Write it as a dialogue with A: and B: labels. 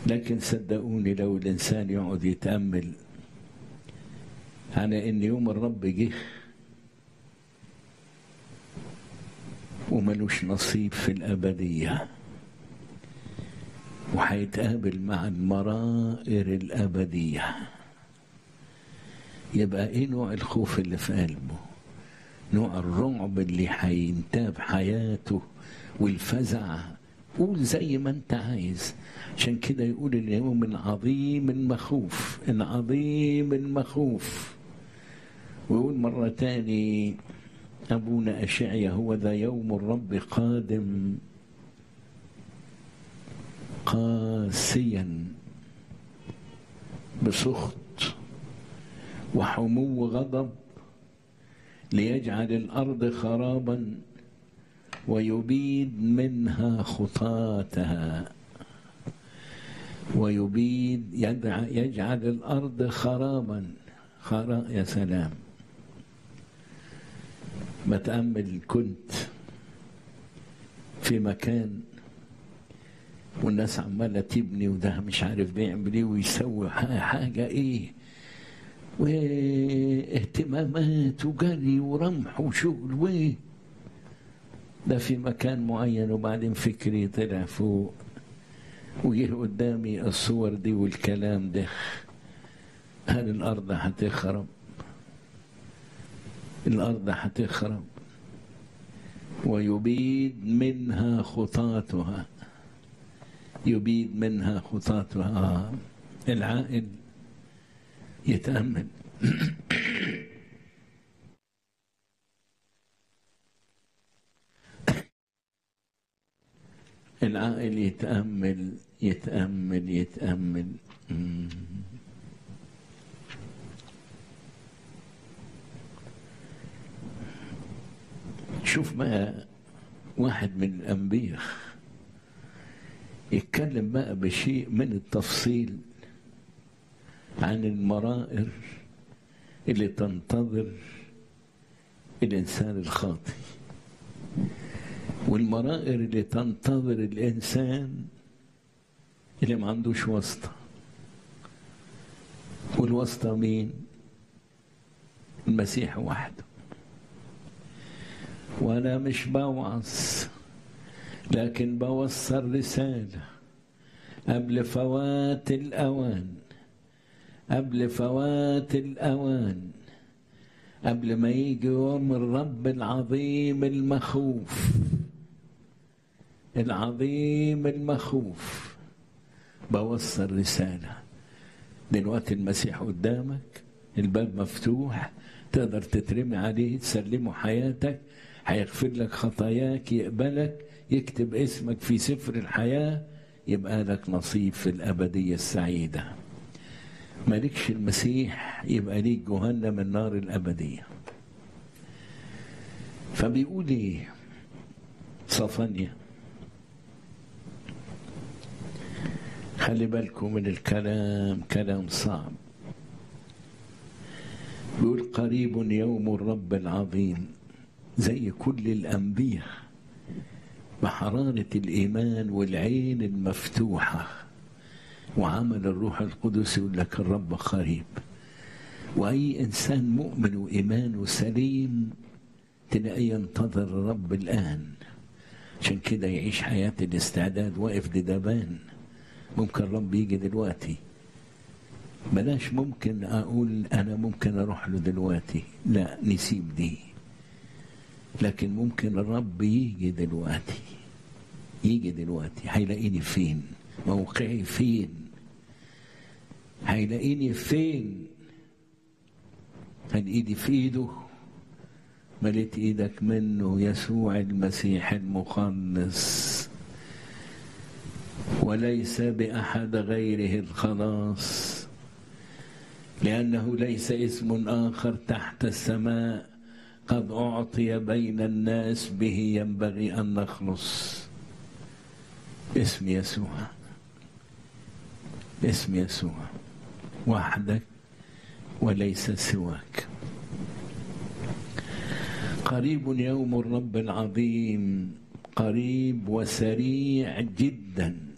A: لكن صدقوني لو الإنسان يقعد يتأمل على إن يوم الرب جه وملوش نصيب في الأبدية وهيتقابل مع المرائر الأبدية يبقى إيه نوع الخوف اللي في قلبه نوع الرعب اللي هينتاب حياته والفزع قول زي ما انت عايز عشان كده يقول اليوم العظيم المخوف العظيم المخوف ويقول مرة تاني أبونا أشعيا هو ذا يوم الرب قادم قاسيا بسخط وحمو غضب ليجعل الأرض خرابا ويبيد منها خطاتها ويبيد يجعل الأرض خرابا خرا يا سلام بتأمل كنت في مكان والناس عمالة تبني وده مش عارف بيعمل ايه ويسوي حاجة ايه واهتمامات وجري ورمح وشغل وايه ده في مكان معين وبعدين فكري طلع فوق وجه قدامي الصور دي والكلام ده هل الأرض هتخرب الأرض هتخرب ويبيد منها خطاتها يبيد منها خطاتها العائل يتأمل العائل يتأمل يتأمل يتأمل شوف بقى واحد من الأنبياء يتكلم بقى بشيء من التفصيل عن المرائر اللي تنتظر الإنسان الخاطئ والمرائر اللي تنتظر الإنسان اللي ما عندوش واسطة والواسطة مين؟ المسيح وحده وأنا مش بوعظ لكن بوصل رسالة قبل فوات الأوان قبل فوات الأوان قبل ما يجي يوم الرب العظيم المخوف العظيم المخوف بوصل رسالة دلوقتي المسيح قدامك الباب مفتوح تقدر تترمي عليه تسلمه حياتك هيغفر لك خطاياك يقبلك يكتب اسمك في سفر الحياة يبقى لك نصيب في الأبدية السعيدة مالكش المسيح يبقى ليك جهنم النار الأبدية فبيقول ايه صفانيا خلي بالكم من الكلام كلام صعب بيقول قريب يوم الرب العظيم زي كل الأنبياء بحرارة الإيمان والعين المفتوحة وعمل الروح القدس يقول لك الرب قريب وأي إنسان مؤمن وإيمانه سليم تلاقيه ينتظر الرب الآن عشان كده يعيش حياة الاستعداد واقف لدبان ممكن الرب يجي دلوقتي بلاش ممكن أقول أنا ممكن أروح له دلوقتي لا نسيب دي لكن ممكن الرب يجي دلوقتي يجي دلوقتي هيلاقيني فين موقعي فين هيلاقيني فين هل ايدي في ايده مليت ايدك منه يسوع المسيح المخلص وليس باحد غيره الخلاص لانه ليس اسم اخر تحت السماء قد اعطي بين الناس به ينبغي ان نخلص اسم يسوع اسم يسوع وحدك وليس سواك قريب يوم الرب العظيم قريب وسريع جدا